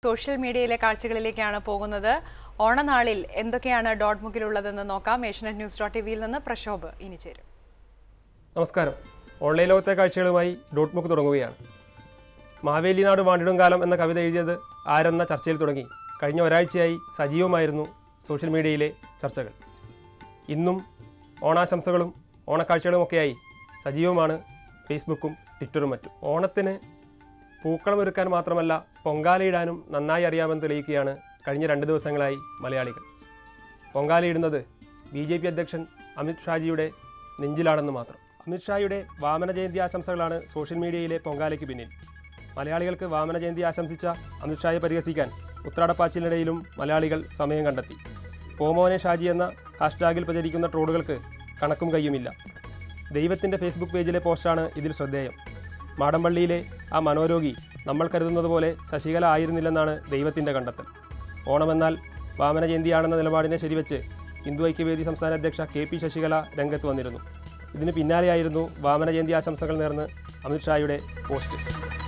social മീഡിയയിലെ കാഴ്ചകളിലേക്കാണ് പോകുന്നത് ഓണനാളിൽ എന്തൊക്കെയാണ് ഡോട്ട് മുക്കിലുള്ളതെന്ന് നോക്കാം ഏഷ്യനെറ്റ് ന്യൂസ് ഡോട്ട് ടി വിയിൽ നിന്ന് പ്രശോഭ് ഇനി ചേരും നമസ്കാരം ഓൺലൈൻ ലോകത്തെ കാഴ്ചകളുമായി ഡോട്ട് ബുക്ക് തുടങ്ങുകയാണ് മാവേലി നാട് വാണ്ടിടും കാലം എന്ന കവിത എഴുതിയത് ആരെന്ന ചർച്ചയിൽ തുടങ്ങി കഴിഞ്ഞ ഒരാഴ്ചയായി സജീവമായിരുന്നു സോഷ്യൽ മീഡിയയിലെ ചർച്ചകൾ ഇന്നും ഓണാശംസകളും ഓണക്കാഴ്ചകളുമൊക്കെയായി സജീവമാണ് ഫേസ്ബുക്കും ട്വിറ്ററും മറ്റും ഓണത്തിന് പൂക്കളമൊരുക്കാൻ മാത്രമല്ല പൊങ്കാലയിടാനും നന്നായി അറിയാമെന്ന് തെളിയിക്കുകയാണ് കഴിഞ്ഞ രണ്ട് ദിവസങ്ങളായി മലയാളികൾ പൊങ്കാലയിടുന്നത് ബി ജെ പി അധ്യക്ഷൻ അമിത് ഷാജിയുടെ നെഞ്ചിലാണെന്ന് മാത്രം അമിത് ഷായുടെ വാമന ജയന്തി ആശംസകളാണ് സോഷ്യൽ മീഡിയയിലെ പൊങ്കാലയ്ക്ക് പിന്നിൽ മലയാളികൾക്ക് വാമന ജയന്തി ആശംസിച്ച അമിത് ഷായെ പരിഹസിക്കാൻ ഉത്രാടപ്പാച്ചിലിനിടയിലും മലയാളികൾ സമയം കണ്ടെത്തി പോമോനെ ഷാജി എന്ന ഹാഷ്ടാഗിൽ പ്രചരിക്കുന്ന ട്രോളുകൾക്ക് കണക്കും കയ്യുമില്ല ദൈവത്തിൻ്റെ ഫേസ്ബുക്ക് പേജിലെ പോസ്റ്റാണ് ഇതിൽ ശ്രദ്ധേയം മാടമ്പള്ളിയിലെ ആ മനോരോഗി നമ്മൾ കരുതുന്നത് പോലെ ശശികല ആയിരുന്നില്ലെന്നാണ് ദൈവത്തിൻ്റെ കണ്ടെത്തൽ ഓണമെന്നാൽ വാമന ജയന്തിയാണെന്ന നിലപാടിനെ ശരിവെച്ച് ഹിന്ദു ഐക്യവേദി സംസ്ഥാന അധ്യക്ഷ കെ പി ശശികല രംഗത്ത് വന്നിരുന്നു ഇതിന് പിന്നാലെയായിരുന്നു വാമന ജയന്തി ആശംസകൾ നേർന്ന് അമിത് ഷായുടെ പോസ്റ്റ്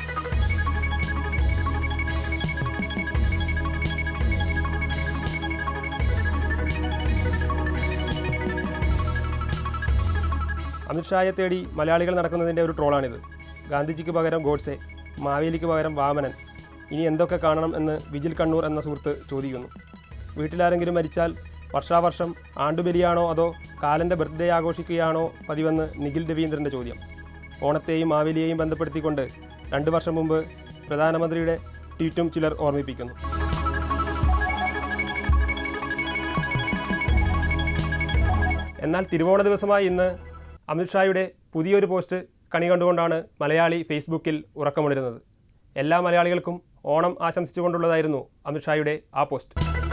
അമിത്ഷായെ തേടി മലയാളികൾ നടക്കുന്നതിൻ്റെ ഒരു ട്രോളാണിത് ഗാന്ധിജിക്ക് പകരം ഗോഡ്സെ മാവേലിക്ക് പകരം വാമനൻ ഇനി എന്തൊക്കെ കാണണം എന്ന് വിജിൽ കണ്ണൂർ എന്ന സുഹൃത്ത് ചോദിക്കുന്നു വീട്ടിലാരെങ്കിലും മരിച്ചാൽ വർഷാവർഷം ആണ്ടുബലിയാണോ അതോ കാലൻ്റെ ബർത്ത്ഡേ ആഘോഷിക്കുകയാണോ പതിവെന്ന് നിഖിൽ രവീന്ദ്രൻ്റെ ചോദ്യം ഓണത്തെയും മാവേലിയെയും ബന്ധപ്പെടുത്തിക്കൊണ്ട് രണ്ട് വർഷം മുമ്പ് പ്രധാനമന്ത്രിയുടെ ട്വീറ്റും ചിലർ ഓർമ്മിപ്പിക്കുന്നു എന്നാൽ തിരുവോണ ദിവസമായി ഇന്ന് അമിത്ഷായുടെ പുതിയൊരു പോസ്റ്റ് കണി കണ്ടുകൊണ്ടാണ് മലയാളി ഫേസ്ബുക്കിൽ ഉറക്കമുണരുന്നത് എല്ലാ മലയാളികൾക്കും ഓണം ആശംസിച്ചുകൊണ്ടുള്ളതായിരുന്നു അമിത്ഷായുടെ ആ പോസ്റ്റ്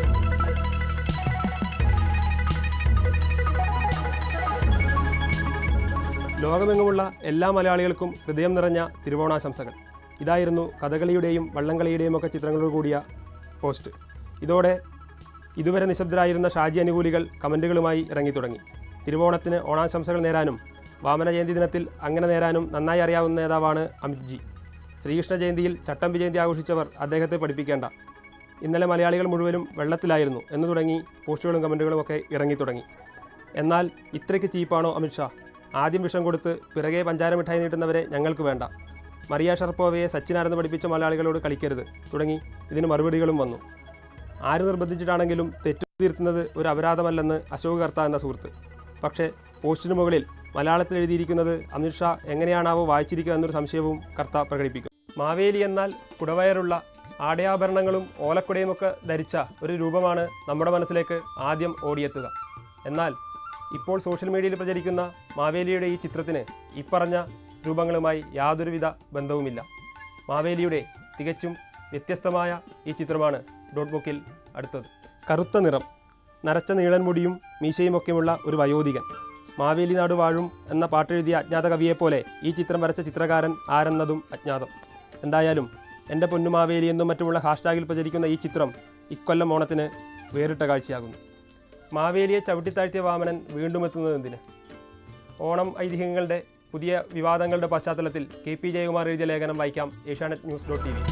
ലോകമെങ്ങുമുള്ള എല്ലാ മലയാളികൾക്കും ഹൃദയം നിറഞ്ഞ തിരുവോണാശംസകൾ ഇതായിരുന്നു കഥകളിയുടെയും വള്ളംകളിയുടെയും ഒക്കെ ചിത്രങ്ങളോട് കൂടിയ പോസ്റ്റ് ഇതോടെ ഇതുവരെ നിശബ്ദരായിരുന്ന ഷാജി അനുകൂലികൾ കമൻറ്റുകളുമായി ഇറങ്ങിത്തുടങ്ങി തിരുവോണത്തിന് ഓണാശംസകൾ നേരാനും വാമന ജയന്തി ദിനത്തിൽ അങ്ങനെ നേരാനും നന്നായി അറിയാവുന്ന നേതാവാണ് അമിത് ജി ശ്രീകൃഷ്ണ ജയന്തിയിൽ ചട്ടമ്പി ജയന്തി ആഘോഷിച്ചവർ അദ്ദേഹത്തെ പഠിപ്പിക്കേണ്ട ഇന്നലെ മലയാളികൾ മുഴുവനും വെള്ളത്തിലായിരുന്നു എന്ന് തുടങ്ങി പോസ്റ്റുകളും കമൻറ്റുകളും ഒക്കെ ഇറങ്ങിത്തുടങ്ങി എന്നാൽ ഇത്രയ്ക്ക് ചീപ്പാണോ അമിത്ഷാ ആദ്യം വിഷം കൊടുത്ത് പിറകെ പഞ്ചാര മിഠായി നീട്ടുന്നവരെ ഞങ്ങൾക്ക് വേണ്ട മറിയ ഷർപ്പോവയെ സച്ചിനാരെന്ന് പഠിപ്പിച്ച മലയാളികളോട് കളിക്കരുത് തുടങ്ങി ഇതിന് മറുപടികളും വന്നു ആര് നിർബന്ധിച്ചിട്ടാണെങ്കിലും തെറ്റു തീർത്തുന്നത് ഒരു അപരാധമല്ലെന്ന് അശോക് കർത്ത എന്ന സുഹൃത്ത് പക്ഷേ പോസ്റ്റിന് മുകളിൽ മലയാളത്തിൽ എഴുതിയിരിക്കുന്നത് അമിത്ഷാ എങ്ങനെയാണാവോ വായിച്ചിരിക്കുക എന്നൊരു സംശയവും കർത്ത പ്രകടിപ്പിക്കും മാവേലി എന്നാൽ കുടവയറുള്ള ആടയാഭരണങ്ങളും ഓലക്കുടയുമൊക്കെ ധരിച്ച ഒരു രൂപമാണ് നമ്മുടെ മനസ്സിലേക്ക് ആദ്യം ഓടിയെത്തുക എന്നാൽ ഇപ്പോൾ സോഷ്യൽ മീഡിയയിൽ പ്രചരിക്കുന്ന മാവേലിയുടെ ഈ ചിത്രത്തിന് ഇപ്പറഞ്ഞ രൂപങ്ങളുമായി യാതൊരുവിധ ബന്ധവുമില്ല മാവേലിയുടെ തികച്ചും വ്യത്യസ്തമായ ഈ ചിത്രമാണ് ഡോട്ട് ബുക്കിൽ അടുത്തത് കറുത്ത നിറം നരച്ച നീളൻ മുടിയും മീശയുമൊക്കെയുള്ള ഒരു വയോധികൻ മാവേലി നാട് വാഴും എന്ന പാട്ടെഴുതിയ അജ്ഞാത കവിയെപ്പോലെ ഈ ചിത്രം വരച്ച ചിത്രകാരൻ ആരെന്നതും അജ്ഞാതം എന്തായാലും എൻ്റെ പൊന്നുമാവേലി എന്നും മറ്റുമുള്ള ഹാഷ്ടാഗിൽ പ്രചരിക്കുന്ന ഈ ചിത്രം ഇക്കൊല്ലം ഓണത്തിന് വേറിട്ട കാഴ്ചയാകുന്നു മാവേലിയെ ചവിട്ടിത്താഴ്ത്തിയ വാമനൻ വീണ്ടും എത്തുന്നത് എന്തിന് ഓണം ഐതിഹ്യങ്ങളുടെ പുതിയ വിവാദങ്ങളുടെ പശ്ചാത്തലത്തിൽ കെ പി ജയകുമാർ എഴുതിയ ലേഖനം വായിക്കാം Asianet news dot T V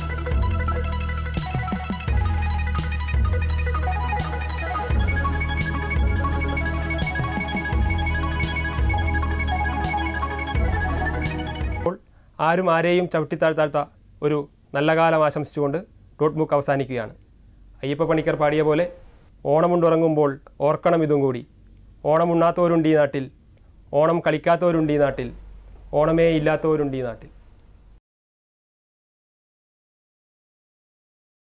അപ്പോൾ ആരും ആരെയും ചവിട്ടിത്താഴ്ത്താത്ത ഒരു നല്ല കാലം ആശംസിച്ചുകൊണ്ട് ഡോട്ട് ബുക്ക് അവസാനിക്കുകയാണ് അയ്യപ്പ പണിക്കർ പാടിയ പോലെ ഓണമുണ്ടുറങ്ങുമ്പോൾ ഓർക്കണം ഇതും കൂടി ഓണമുണ്ണാത്തവരുണ്ട് ഈ നാട്ടിൽ ഓണം കളിക്കാത്തവരുണ്ട് ഈ നാട്ടിൽ ഓണമേ ഇല്ലാത്തവരുണ്ട് ഈ നാട്ടിൽ